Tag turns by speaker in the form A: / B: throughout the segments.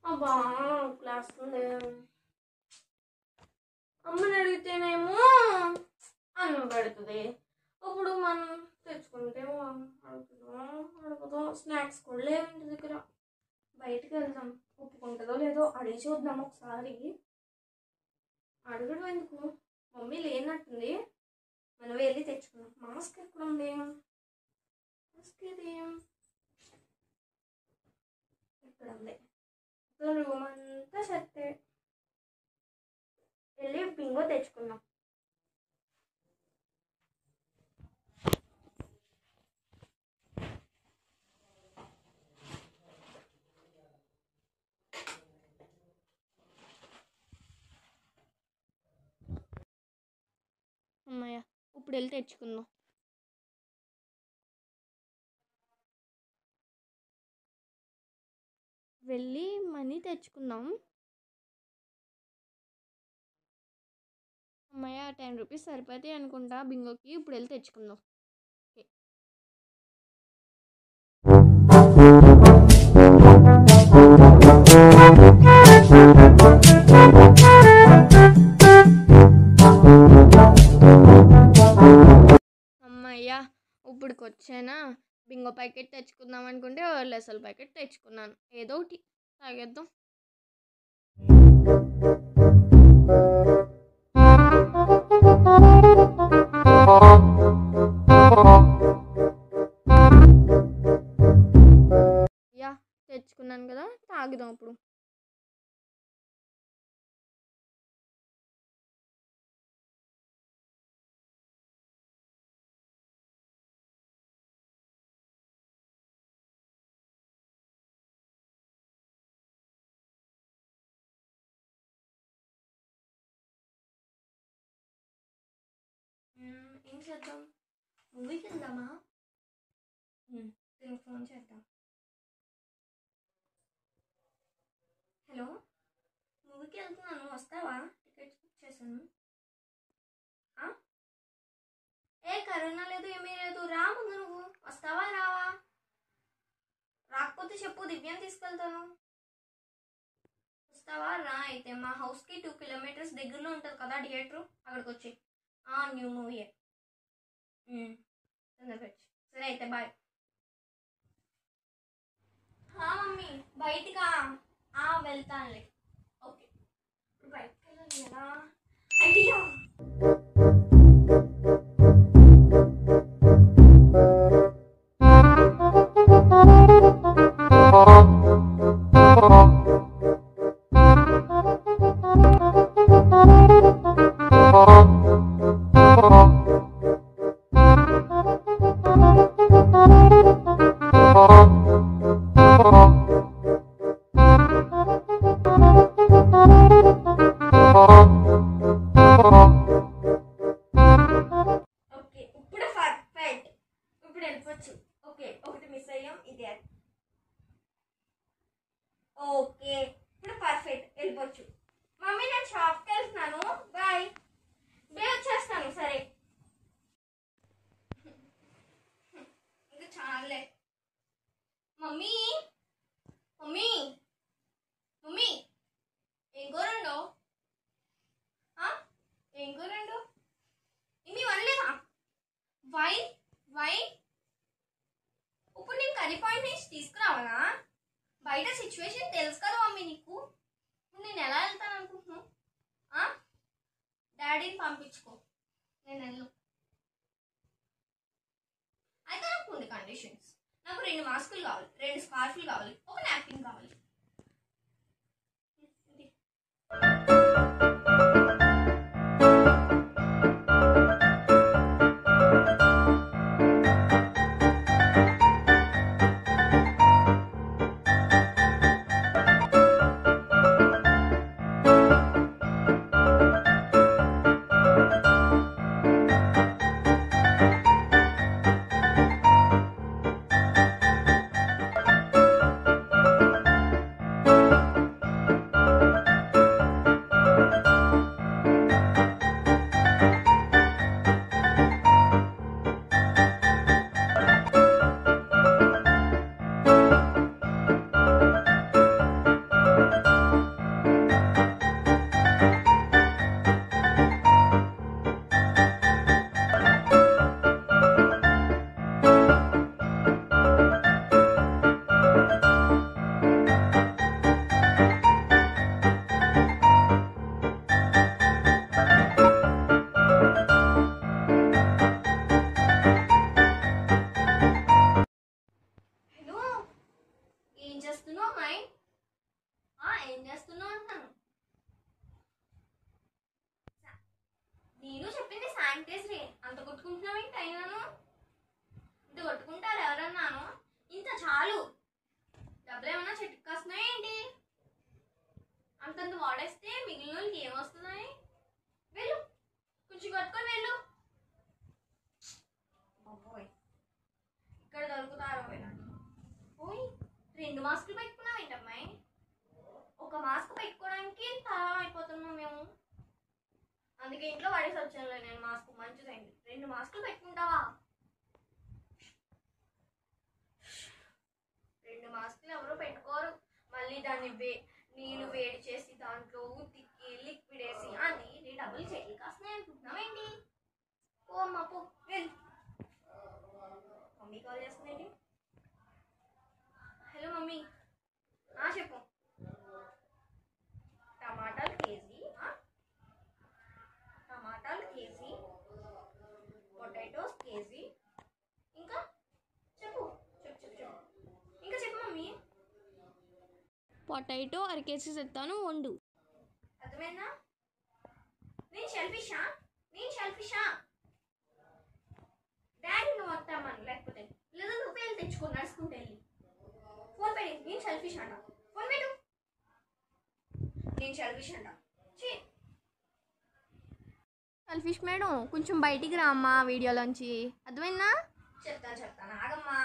A: అబ్బా క్లాస్ ఉంది అమ్మని అడిగితేనేమో అన్నం పెడుతుంది ఇప్పుడు మనం తెచ్చుకుంటే అడుగుతుందో అడుగుదో స్నాక్స్ కూడా లేవు ఇంటి దగ్గర బయటికి వెళ్దాం ఒప్పుకుంటుందో లేదో అడిగి చూద్దాం ఒకసారి అడగడం ఎందుకు మమ్మీ లేనట్టుంది మనం వెళ్ళి తెచ్చుకుందాం మాస్క్ ఎక్కడ ఉంది మాస్క్ ఇది ఇక్కడ ఉంది రూమ్ అంతా సెట్ వెళ్ళి బింగో తెచ్చుకుందాం అమ్మయ్య ఇప్పుడు వెళ్ళి తెచ్చుకుందాం వెళ్ళి మనీ తెచ్చుకుందాం అమ్మయ్య టెన్ రూపీస్ సరిపోతాయి అనుకుంటా బింగోకి ఇప్పుడు వెళ్ళి తెచ్చుకుందాం ఓకే అమ్మయ్య ఇప్పుడుకి వచ్చానా బింగో ప్యాకెట్ తెచ్చుకుందాం అనుకుంటే లెసల్ ప్యాకెట్ తెచ్చుకున్నాను ఏదో ఒకటి తాగేద్దాం యా తెచ్చుకున్నాను కదా తాగుదాం ఇప్పుడు ఏం చేద్దాం మూవీకి వెళ్దామా దీనికి ఫోన్ చేద్దాం హలో మూవీకి వెళ్తున్నాను వస్తావా టికెట్స్ బుక్ చేశాను ఆ? ఏ కరోనా లేదు ఏమీ లేదు రా ముందు నువ్వు వస్తావా రావా రాకపోతే చెప్పు దివ్యాన్ని తీసుకెళ్తాను వస్తావా రా అయితే మా హౌస్కి టూ కిలోమీటర్స్ దగ్గరలో ఉంటుంది కదా థియేటర్ అక్కడికి వచ్చి న్యూ మూవీ తొందరగా వచ్చి సరే అయితే బాయ్ మమ్మీ బయటికా ఆ, వెళ్తానులే ఓకే ఇప్పుడు బయటకు వెళ్ళాలి కదా ఐడియా ఓకే ఇప్పుడు పర్ఫెక్ట్ ఇప్పుడు వెళ్ళిపోవచ్చు ఓకే ఒకటి మిస్ అయ్యాం ఇదే ఓకే ఇప్పుడు పర్ఫెక్ట్ వెళ్ళిపోవచ్చు మమ్మీ నేను షాప్కి వెళ్తున్నాను బాయ్ బే వచ్చేస్తాను సరే ఇంకా చాలే మమ్మీ మమ్మీ మమ్మీ ఏం కూరండో ఏం కూరండో ఇన్ని వనలేదా వై వై ఇప్పుడు నేను కర్రీ పాయింట్ నుంచి తీసుకురావాలా బయట సిచ్యువేషన్ తెలుసు కదా మమ్మీ నీకు ఇప్పుడు నేను ఎలా వెళ్తాను అనుకుంటున్నావు ఆ? డాడీని పంపించుకో నేను వెళ్ళు అయితే నాకు కొన్ని కండిషన్స్ నాకు రెండు మాస్కులు కావాలి రెండు స్కార్ఫ్లు కావాలి ఒక నాప్కిన్ కావాలి ఇది. చేస్తున్నావు అమ్మాయి ఆ, ఏం చేస్తున్నావు అంటున్నాను నేను చెప్పింది శానిటైజరే అంత కొట్టుకుంటున్నావు ఏంటి అయినాను ఇంత కొట్టుకుంటారు ఎవరన్నాను ఇంత చాలు డబ్బులు ఏమన్నా చెట్టుకు కాస్తున్నాయి ఏంటి అంతంత వాడేస్తే మిగిలిన వాళ్ళకి ఏమొస్తున్నాయి వెళ్ళు కొంచెం కట్టుకొని వెళ్ళు అబ్బోయ్. ఇక్కడ దొరుకుతారు ఓయ్ రెండు మాస్కులు పెట్టుకున్నావు ఏంటమ్మాయి ఒక మాస్క్ పెట్టుకోవడానికి తల అయిపోతున్నాం మేము అందుకే ఇంట్లో పడేసి వచ్చాను నేను మాస్క్ మంచిదండి రెండు మాస్కులు పెట్టుకుంటావా రెండు మాస్కులు ఎవరు పెట్టుకోరు మళ్ళీ దాన్ని వే నీళ్ళు వేడి చేసి దాంట్లో ఉతికి లిక్విడ్ వేసి అది నీ డబ్బులు చెల్లి కాస్తున్నాయి అనుకుంటున్నావేంటి ఓ అమ్మ పో వెళ్ళు మమ్మీ కాల్ చేస్తుందండి హలో మమ్మీ ఆ చెప్పు టమాటాలు కేజీ ఆ? టమాటాలు కేజీ పొటాటోస్ కేజీ ఇంకా చెప్పు చెప్పు చెప్పు చెప్పు ఇంకా చెప్పు మమ్మీ
B: పొటాటో అరకేసి తెస్తాను వండు
A: అర్థమైందా నేను షెల్ఫిషా నేను షెల్ఫిషా డాడీ నువ్వు వస్తామని లేకపోతే లేదా నువ్వే వెళ్ళి తెచ్చుకో నడుచుకుంటూ వెళ్ళి ఫోన్ పెట్టి నేను షెల్ఫిష్ అంట ఫోన్ పెట్టు నేను షెల్ఫిష్ అంట చీ
B: సెల్ఫిష్ మేడం కొంచెం బయటికి రా అమ్మా వీడియోలోంచి అర్థమైందా
A: చెప్తాను చెప్తాను ఆగమ్మా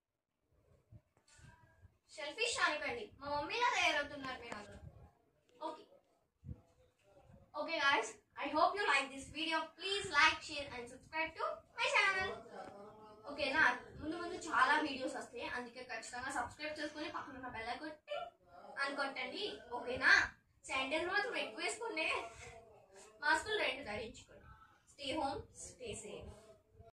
A: షెల్ఫిష్ అనకండి మా మమ్మీలా తయారవుతున్నారు మీరు అందరూ okay okay guys I hope you like this video please like share and subscribe to my channel ఓకేనా ముందు ముందు చాలా వీడియోస్ వస్తాయి అందుకే ఖచ్చితంగా సబ్స్క్రైబ్ చేసుకొని పక్కన ఉన్న బెల్ల కొట్టి అనుకొట్టండి ఓకేనా శానిటైజర్ మాత్రం ఎక్కువ వేసుకోండి మాస్కులు రెండు ధరించుకోండి స్టే హోమ్ స్టే సేఫ్